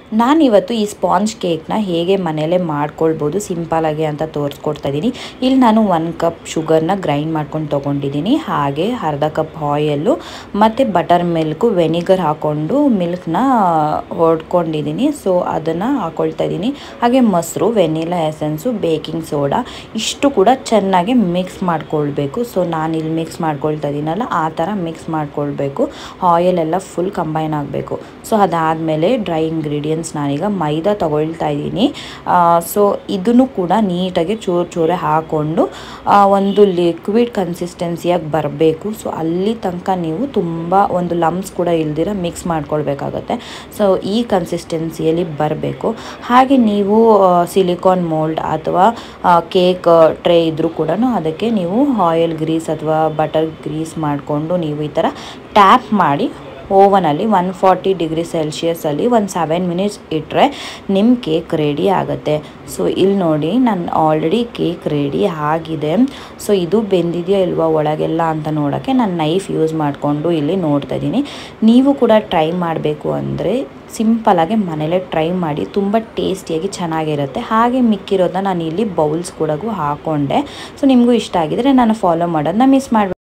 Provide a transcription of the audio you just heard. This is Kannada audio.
ನಾನಿವತ್ತು ಈ ಸ್ಪಾಂಜ್ ಕೇಕ್ನ ಹೇಗೆ ಮನೇಲೇ ಮಾಡ್ಕೊಳ್ಬೋದು ಸಿಂಪಲಾಗಿ ಅಂತ ತೋರಿಸ್ಕೊಡ್ತಾ ಇದ್ದೀನಿ ಇಲ್ಲಿ ನಾನು ಒನ್ ಕಪ್ ಶುಗರ್ನ ಗ್ರೈಂಡ್ ಮಾಡ್ಕೊಂಡು ತೊಗೊಂಡಿದ್ದೀನಿ ಹಾಗೆ ಅರ್ಧ ಕಪ್ ಆಯಲ್ಲು ಮತ್ತು ಬಟರ್ ಮಿಲ್ಕು ವೆನಿಗರ್ ಹಾಕ್ಕೊಂಡು ಮಿಲ್ಕ್ನ ಹೊಡ್ಕೊಂಡಿದ್ದೀನಿ ಸೊ ಅದನ್ನು ಹಾಕ್ಕೊಳ್ತಾ ಇದ್ದೀನಿ ಹಾಗೆ ಮೊಸರು ವೆನಿಲಾ ಎಸೆನ್ಸು ಬೇಕಿಂಗ್ ಸೋಡಾ ಇಷ್ಟು ಕೂಡ ಚೆನ್ನಾಗಿ ಮಿಕ್ಸ್ ಮಾಡ್ಕೊಳ್ಬೇಕು ಸೊ ನಾನು ಇಲ್ಲಿ ಮಿಕ್ಸ್ ಮಾಡ್ಕೊಳ್ತಾ ಇದ್ದೀನಲ್ಲ ಆ ಥರ ಮಿಕ್ಸ್ ಮಾಡ್ಕೊಳ್ಬೇಕು ಆಯಿಲ್ ಎಲ್ಲ ಫುಲ್ ಕಂಬೈನ್ ಆಗಬೇಕು ಸೊ ಅದಾದಮೇಲೆ ಡ್ರೈ ಇಂಗ್ರೀಡಿಯೆಂಟ್ಸ್ ನಾನೀಗ ಮೈದಾ ತಗೊಳ್ತಾ ಇದ್ದೀನಿ ಸೊ ಇದನ್ನು ಕೂಡ ನೀಟಾಗಿ ಚೂರು ಚೂರೆ ಹಾಕ್ಕೊಂಡು ಆ, ಒಂದು ಲಿಕ್ವಿಡ್ ಕನ್ಸಿಸ್ಟೆನ್ಸಿಯಾಗಿ ಬರಬೇಕು ಸೊ ಅಲ್ಲಿ ತನಕ ನೀವು ತುಂಬ ಒಂದು ಲಮ್ಸ್ ಕೂಡ ಇಲ್ದಿರ ಮಿಕ್ಸ್ ಮಾಡ್ಕೊಳ್ಬೇಕಾಗತ್ತೆ ಸೊ ಈ ಕನ್ಸಿಸ್ಟೆನ್ಸಿಯಲ್ಲಿ ಬರಬೇಕು ಹಾಗೆ ನೀವು ಸಿಲಿಕಾನ್ ಮೋಲ್ಡ್ ಅಥವಾ ಕೇಕ್ ಟ್ರೇ ಇದ್ದರೂ ಕೂಡ ಅದಕ್ಕೆ ನೀವು ಆಯಿಲ್ ಗ್ರೀಸ್ ಅಥವಾ ಬಟರ್ ಗ್ರೀಸ್ ಮಾಡಿಕೊಂಡು ನೀವು ಈ ಥರ ಟ್ಯಾಪ್ ಮಾಡಿ ಓವನಲ್ಲಿ ಒನ್ ಫಾರ್ಟಿ ಡಿಗ್ರಿ ಸೆಲ್ಸಿಯಸಲ್ಲಿ ಒಂದು ಸೆವೆನ್ ಮಿನಿಟ್ಸ್ ಇಟ್ಟರೆ ನಿಮ್ಮ ಕೇಕ್ ರೆಡಿ ಆಗುತ್ತೆ ಸೊ ಇಲ್ಲಿ ನೋಡಿ ನಾನು ಆಲ್ರೆಡಿ ಕೇಕ್ ರೆಡಿ ಆಗಿದೆ ಸೊ ಇದು ಬೆಂದಿದೆಯಾ ಇಲ್ವಾ ಒಳಗೆಲ್ಲ ಅಂತ ನೋಡೋಕ್ಕೆ ನಾನು ನೈಫ್ ಯೂಸ್ ಮಾಡಿಕೊಂಡು ಇಲ್ಲಿ ನೋಡ್ತಾ ಇದ್ದೀನಿ ನೀವು ಕೂಡ ಟ್ರೈ ಮಾಡಬೇಕು ಅಂದರೆ ಸಿಂಪಲಾಗಿ ಮನೇಲೇ ಟ್ರೈ ಮಾಡಿ ತುಂಬ ಟೇಸ್ಟಿಯಾಗಿ ಚೆನ್ನಾಗಿರುತ್ತೆ ಹಾಗೆ ಮಿಕ್ಕಿರೋದನ್ನ ನಾನು ಇಲ್ಲಿ ಬೌಲ್ಸ್ ಕೂಡ ಹಾಕ್ಕೊಂಡೆ ಸೊ ನಿಮಗೂ ಇಷ್ಟ ಆಗಿದರೆ ನಾನು ಫಾಲೋ ಮಾಡೋದನ್ನ ಮಿಸ್ ಮಾಡಬೇಡಿ